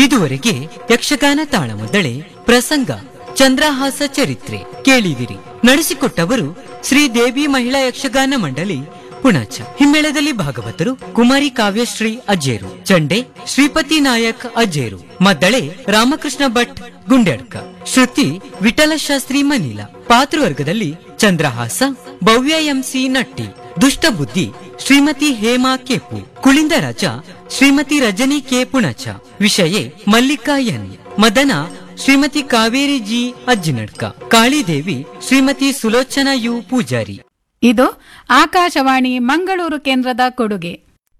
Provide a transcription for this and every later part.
ಇದುವರೆಗೆ ಯಕ್ಷಗಾನ ತಾಳಮದ್ದಳೆ ಪ್ರಸಂಗ ಚಂದ್ರಹಾಸ ಚರಿತ್ರೆ ಕೇಳಿದಿರಿ ನಡೆಸಿಕೊಟ್ಟವರು ಶ್ರೀ ದೇವಿ ಮಹಿಳಾ ಯಕ್ಷಗಾನ ಮಂಡಳಿ ಪುಣಚ ಹಿಮ್ಮೇಳದಲ್ಲಿ ಭಾಗವತರು ಕುಮಾರಿ ಕಾವ್ಯಶ್ರೀ ಅಜ್ಜೇರು ಚಂಡೆ ಶ್ರೀಪತಿ ನಾಯಕ್ ಅಜ್ಜೇರು ಮದ್ದಳೆ ರಾಮಕೃಷ್ಣ ಭಟ್ ಗುಂಡ್ಯಡ್ಕ ಶ್ರುತಿ ವಿಠಲ ಶಾಸ್ತ್ರಿ ಮನಿಲ ಪಾತೃವರ್ಗದಲ್ಲಿ Chandrahasa Bhavya MC Natti Dushtabuddhi Shrimati Hema Kepu Kulinda Raja Shrimati Rajani K Punacha Vishaya Mallika N Madana Shrimati Kaveri G Ajjinadka Kalidevi Shrimati Sulochana U Poojary ಇದು ಆಕಾಶವಾಣಿ ಮಂಗಳೂರು ಕೇಂದ್ರದ ಕೊಡುಗೆ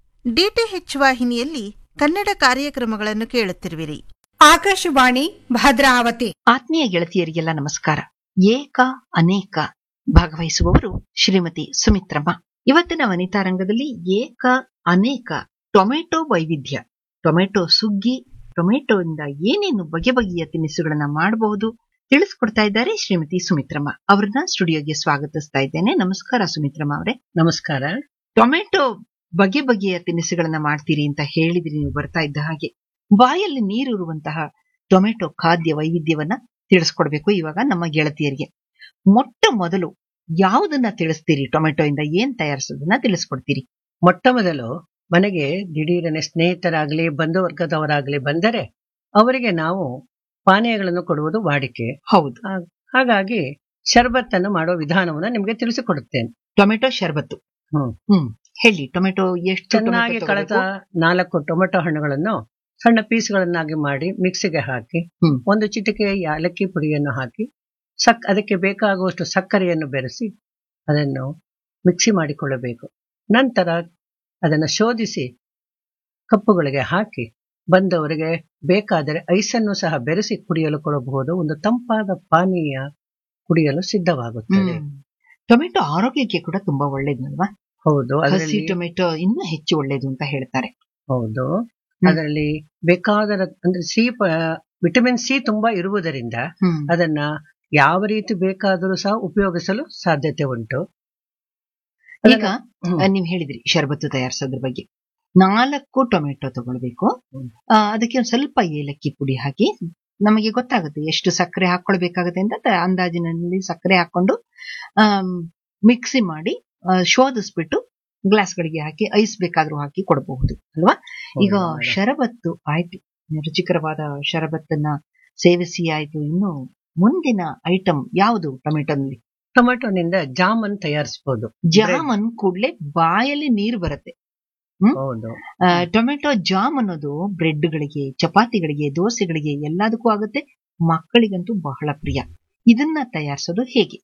ಡಿಟಿಎಚ್ ವಾಹಿನಿಯಲ್ಲಿ ಕನ್ನಡ ಕಾರ್ಯಕ್ರಮಗಳನ್ನು ಕೇಳುತ್ತಿರುವಿರಿ ಆಕಾಶವಾಣಿ ಭದ್ರಾವತಿ ಆತ್ಮೀಯ ಗೆಳತಿಯರಿಗೆಲ್ಲ ನಮಸ್ಕಾರ ಏಕ ಅನೇಕ ಭಾಗವಹಿಸುವವರು ಶ್ರೀಮತಿ ಸುಮಿತ್ರಮ್ಮ ಇವತ್ತಿನ ವನಿತಾ ರಂಗದಲ್ಲಿ ಏಕ ಅನೇಕ ಟೊಮೆಟೊ ವೈವಿಧ್ಯ ಟೊಮೆಟೊ ಸುಗ್ಗಿ ಟೊಮೆಟೊಯಿಂದ ಏನೇನು ಬಗೆ ಬಗೆಯ ತಿನಿಸುಗಳನ್ನ ಮಾಡಬಹುದು ತಿಳಿಸ್ಕೊಡ್ತಾ ಇದ್ದಾರೆ ಶ್ರೀಮತಿ ಸುಮಿತ್ರಮ್ಮ ಅವ್ರನ್ನ ಸ್ಟುಡಿಯೋಗೆ ಸ್ವಾಗತಿಸ್ತಾ ಇದ್ದೇನೆ ನಮಸ್ಕಾರ ಸುಮಿತ್ರಮ್ಮ ಅವರೇ ನಮಸ್ಕಾರ ಟೊಮೆಟೊ ಬಗೆ ಬಗೆಯ ತಿನಿಸುಗಳನ್ನ ಮಾಡ್ತೀರಿ ಅಂತ ಹೇಳಿದ್ರಿ ನೀವು ಬರ್ತಾ ಇದ್ದ ಹಾಗೆ ಬಾಯಲ್ಲಿ ನೀರಿರುವಂತಹ ಟೊಮೆಟೊ ಖಾದ್ಯ ವೈವಿಧ್ಯವನ್ನ ತಿಳಿಸ್ಕೊಡ್ಬೇಕು ಇವಾಗ ನಮ್ಮ ಗೆಳತಿಯರಿಗೆ ಮೊಟ್ಟ ಮೊದಲು ಯಾವುದನ್ನ ತಿಳಿಸ್ತೀರಿ ಟೊಮೆಟೊ ಇಂದ ಏನ್ ತಯಾರಿಸೋದನ್ನ ತಿಳಿಸ್ಕೊಡ್ತೀರಿ ಮೊಟ್ಟ ಮೊದಲು ಮನೆಗೆ ದಿಢೀರನೆ ಸ್ನೇಹಿತರಾಗ್ಲಿ ಬಂಧು ವರ್ಗದವರಾಗ್ಲಿ ಬಂದರೆ ಅವರಿಗೆ ನಾವು ಪಾನೀಯಗಳನ್ನು ಕೊಡುವುದು ವಾಡಿಕೆ ಹೌದು ಹಾ- ಹಾಗಾಗಿ ಶರ್ಬತ್ತನ್ನು ಮಾಡೋ ವಿಧಾನವನ್ನು ನಿಮಗೆ ತಿಳಿಸಿಕೊಡುತ್ತೇನೆ ಟೊಮೆಟೊ ಶರ್ಬತ್ತು ಹ್ಮ್. ಹ್ಮ್ ಹೇಳಿ ಟೊಮೆಟೊ ಎಷ್ಟು ಚೆನ್ನಾಗಿ ಟೊಮೆಟೊ ಕಳೆದ ತಗೋಬೇಕು? ನಾಲ್ಕು ಟೊಮೆಟೊ ಹಣ್ಣುಗಳನ್ನು ಸಣ್ಣ ಪೀಸ್ಗಳನ್ನಾಗಿ ಮಾಡಿ ಮಿಕ್ಸಿಗೆ ಹಾಕಿ ಹ್ಮ್. ಒಂದು ಚಿಟಿಕೆ ಯಾಲಕ್ಕಿ ಪುಡಿಯನ್ನು ಹಾಕಿ ಸಕ್ ಅದಕ್ಕೆ ಬೇಕಾಗುವಷ್ಟು ಸಕ್ಕರೆಯನ್ನು ಬೆರೆಸಿ ಅದನ್ನು ಮಿಕ್ಸಿ ಮಾಡಿಕೊಳ್ಳಬೇಕು ನಂತರ ಅದನ್ನು ಶೋಧಿಸಿ ಕಪ್ಪುಗಳಿಗೆ ಹಾಕಿ ಬಂದವರಿಗೆ ಬೇಕಾದರೆ ಐಸನ್ನು ಸಹ ಬೆರೆಸಿ ಕುಡಿಯಲು ಕೊಡಬಹುದು ಒಂದು ತಂಪಾದ ಪಾನೀಯ ಕುಡಿಯಲು ಸಿದ್ಧವಾಗುತ್ತದೆ ಹ್ಮ್. ಟೊಮೆಟೊ ಆರೋಗ್ಯಕ್ಕೆ ಕೂಡ ತುಂಬಾ ಒಳ್ಳೇದಲ್ವಾ ಹೌದು ಹಸಿ ಅದರಲ್ಲಿ ಟೊಮೆಟೊ ಇನ್ನೂ ಹೆಚ್ಚು ಒಳ್ಳೇದು ಅಂತ ಹೇಳ್ತಾರೆ ಹೌದು ಅದರಲ್ಲಿ ಬೇಕಾದ ಅಂದ್ರೆ ಸಿ ವಿಟಮಿನ್ ಸಿ ತುಂಬಾ ಇರುವುದರಿಂದ ಹ್ಮ್. ಅದನ್ನ ಯಾವ ರೀತಿ ಬೇಕಾದರೂ ಸಹ ಉಪಯೋಗಿಸಲು ಸಾಧ್ಯತೆ ಉಂಟು ಈಗ ಹ್ಮ್. ಆ, ನೀವ್ ಹೇಳಿದ್ರಿ ಶರ್ಬತ್ತು ತಯಾರಿಸೋದ್ರ ಬಗ್ಗೆ ನಾಲ್ಕು ಟೊಮೆಟೊ ತಗೊಳ್ಬೇಕು ಹ್ಮ್. ಆ, ಅದಕ್ಕೆ ಒಂದ್ ಸ್ವಲ್ಪ ಏಲಕ್ಕಿ ಪುಡಿ ಹಾಕಿ ನಮಗೆ ಗೊತ್ತಾಗುತ್ತೆ ಎಷ್ಟು ಸಕ್ಕರೆ ಹಾಕೊಳ್ಬೇಕಾಗುತ್ತೆ ಅಂತ ತ- ಅಂದಾಜಿನಲ್ಲಿ ಸಕ್ಕರೆ ಹಾಕೊಂಡು ಮಿಕ್ಸಿ ಮಾಡಿ ಆ, ಶೋಧಿಸ್ಬಿಟ್ಟು ಗ್ಲಾಸ್ಗಳಿಗೆ ಹಾಕಿ ಐಸ್ ಬೇಕಾದ್ರೂ ಹಾಕಿ ಕೊಡಬಹುದು ಅಲ್ವಾ ಈಗ ಹೌದು madam. ಶರಬತ್ತು ಆಯ್ತು ರುಚಿಕರವಾದ ಶರಬತ್ತನ್ನ ಸೇವಿಸಿ ಆಯ್ತು ಇನ್ನು ಮುಂದಿನ ಐಟಮ್ ಯಾವುದು ಟೊಮೆಟೊನಲ್ಲಿ ಟೊಮೆಟೊನಿಂದ ಜಾಮನ್ ತಯಾರಿಸಬಹುದು ಜಾಮನ್ ಕೂಡ್ಲೆ ಬಾಯಲ್ಲಿ ನೀರು ಬರುತ್ತೆ ಹೌದು ಆ, ಟೊಮೆಟೊ ಜಾಮ್ ಅನ್ನೋದು ಬ್ರೆಡ್ಗಳಿಗೆ ಚಪಾತಿಗಳಿಗೆ ದೋಸೆಗಳಿಗೆ ಎಲ್ಲದಕ್ಕೂ ಆಗುತ್ತೆ ಮಕ್ಕಳಿಗಂತೂ ಬಹಳ ಪ್ರಿಯ ಇದನ್ನ ತಯಾರಿಸೋದು ಹೇಗೆ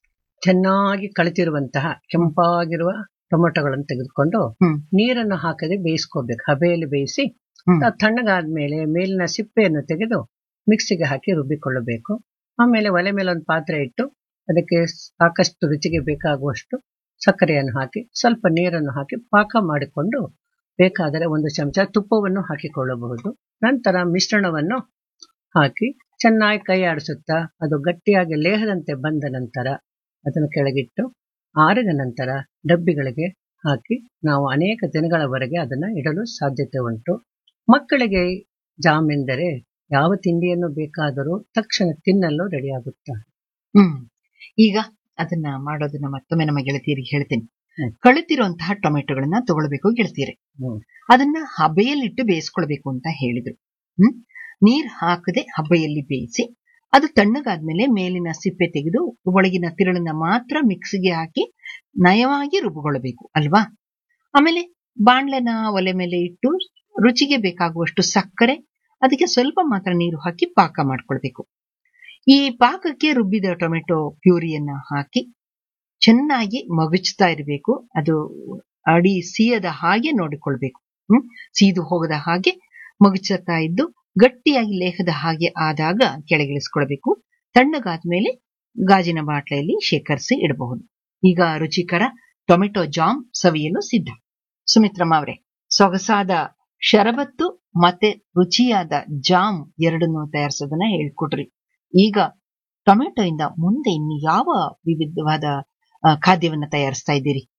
ಚೆನ್ನಾಗಿ ಕಳಿತಿರುವಂತಹ ಕೆಂಪಾಗಿರುವ ಟೊಮೆಟೊಗಳನ್ನು ತೆಗೆದುಕೊಂಡು ಹ್ಮ್. ನೀರನ್ನು ಹಾಕದೆ ಬೇಯಿಸ್ಕೋಬೇಕು ಹಬೆಯಲ್ಲಿ ಬೇಯಿಸಿ ಹ್ಮ್. ಅದು ತಣ್ಣಗಾದ್ಮೇಲೆ ಮೇಲಿನ ಸಿಪ್ಪೆಯನ್ನು ತೆಗೆದು ಮಿಕ್ಸಿಗೆ ಹಾಕಿ ರುಬ್ಬಿಕೊಳ್ಳಬೇಕು ಆಮೇಲೆ ಒಲೆ ಮೇಲೆ ಒಂದು ಪಾತ್ರೆ ಇಟ್ಟು ಅದಕ್ಕೆ ಸಾಕಷ್ಟು ರುಚಿಗೆ ಬೇಕಾಗುವಷ್ಟು ಸಕ್ಕರೆಯನ್ನು ಹಾಕಿ ಸ್ವಲ್ಪ ನೀರನ್ನು ಹಾಕಿ ಪಾಕ ಮಾಡಿಕೊಂಡು ಬೇಕಾದರೆ ಒಂದು ಚಮಚ ತುಪ್ಪವನ್ನು ಹಾಕಿಕೊಳ್ಳಬಹುದು ನಂತರ ಮಿಶ್ರಣವನ್ನು ಹಾಕಿ ಚೆನ್ನಾಗಿ ಕೈ ಆಡಿಸುತ್ತಾ ಅದು ಗಟ್ಟಿಯಾಗಿ ಲೇಹದಂತೆ ಬಂದ ನಂತರ ಅದನ್ನು ಕೆಳಗಿಟ್ಟು ಆರಿದ ನಂತರ ಡಬ್ಬಿಗಳಿಗೆ ಹಾಕಿ ನಾವು ಅನೇಕ ದಿನಗಳವರೆಗೆ ಅದನ್ನು ಇಡಲು ಸಾಧ್ಯತೆ ಉಂಟು ಮಕ್ಕಳಿಗೆ ಜಾಮ್ ಎಂದರೆ ಯಾವ ತಿಂಡಿಯನ್ನು ಬೇಕಾದರೂ ತಕ್ಷಣ ತಿನ್ನಲು ರೆಡಿಯಾಗುತ್ತಾರೆ ಹ್ಮ್ ಈಗ ಅದನ್ನ ಮಾಡೋದನ್ನ ಮತ್ತೊಮ್ಮೆ ನಮ್ಮ ಗೆಳತಿಯರಿಗೆ ಹೇಳ್ತೀನಿ ಹ್ಮ್. ಕಳಿತಿರುವಂತಹ ಟೊಮೆಟೊಗಳನ್ನ ತಗೊಳ್ಬೇಕು ಗೆಳತಿಯರೆ ಹ್ಮ್. ಅದನ್ನ ಹಬೆಯಲ್ಲಿಟ್ಟು ಬೇಯಿಸ್ಕೊಳ್ಬೇಕು ಅಂತ ಹೇಳಿದ್ರು ಹ್ಮ್ ನೀರ್ ಹಾಕದೆ ಹಬೆಯಲ್ಲಿ ಬೇಯಿಸಿ ಅದು ತಣ್ಣಗಾದ್ಮೇಲೆ ಮೇಲಿನ ಸಿಪ್ಪೆ ತೆಗೆದು ಒಳಗಿನ ತಿರುಳನ್ನ ಮಾತ್ರ ಮಿಕ್ಸಿಗೆ ಹಾಕಿ ನಯವಾಗಿ ರುಬ್ಬಿಕೊಳ್ಳಬೇಕು ಅಲ್ವಾ ಆಮೇಲೆ ಬಾಣ್ಲೆನ ಒಲೆ ಮೇಲೆ ಇಟ್ಟು ರುಚಿಗೆ ಬೇಕಾಗುವಷ್ಟು ಸಕ್ಕರೆ ಅದಕ್ಕೆ ಸ್ವಲ್ಪ ಮಾತ್ರ ನೀರು ಹಾಕಿ ಪಾಕ ಮಾಡ್ಕೊಳ್ಬೇಕು ಈ ಪಾಕಕ್ಕೆ ರುಬ್ಬಿದ ಟೊಮೆಟೊ ಪ್ಯೂರಿಯನ್ನ ಹಾಕಿ ಚೆನ್ನಾಗಿ ಮಗುಚ್ತಾ ಇರಬೇಕು ಅದು ಅಡಿ ಸೀಯದ ಹಾಗೆ ನೋಡಿಕೊಳ್ಬೇಕು ಹ್ಮ್ ಸೀದು ಹೋಗದ ಹಾಗೆ ಮಗುಚುತ್ತಾ ಇದ್ದು ಗಟ್ಟಿಯಾಗಿ ಲೇಹದ ಹಾಗೆ ಆದಾಗ ಕೆಳಗಿಳಿಸ್ಕೊಳ್ಬೇಕು ತಣ್ಣಗಾದ್ಮೇಲೆ ಗಾಜಿನ ಬಾಟ್ಲೆಯಲ್ಲಿ ಶೇಖರಿಸಿ ಇಡಬಹುದು ಈಗ ರುಚಿಕರ ಟೊಮೆಟೊ ಜಾಮ್ ಸವಿಯಲು ಸಿದ್ಧ ಸುಮಿತ್ರಮ್ಮ ಅವರೇ ಸೊಗಸಾದ ಶರಬತ್ತು ಮತ್ತೆ ರುಚಿಯಾದ ಜಾಮ್ ಎರಡನ್ನು ತಯಾರಿಸೋದನ್ನ ಹೇಳ್ಕೊಟ್ರಿ ಈಗ ಟೊಮೆಟೊ ಇಂದ ಮುಂದೆ ಇನ್ನು ಯಾವ ವಿವಿಧವಾದ ಆ, ಖಾದ್ಯವನ್ನ ತಯಾರಿಸ್ತಾ ಇದ್ದೀರಿ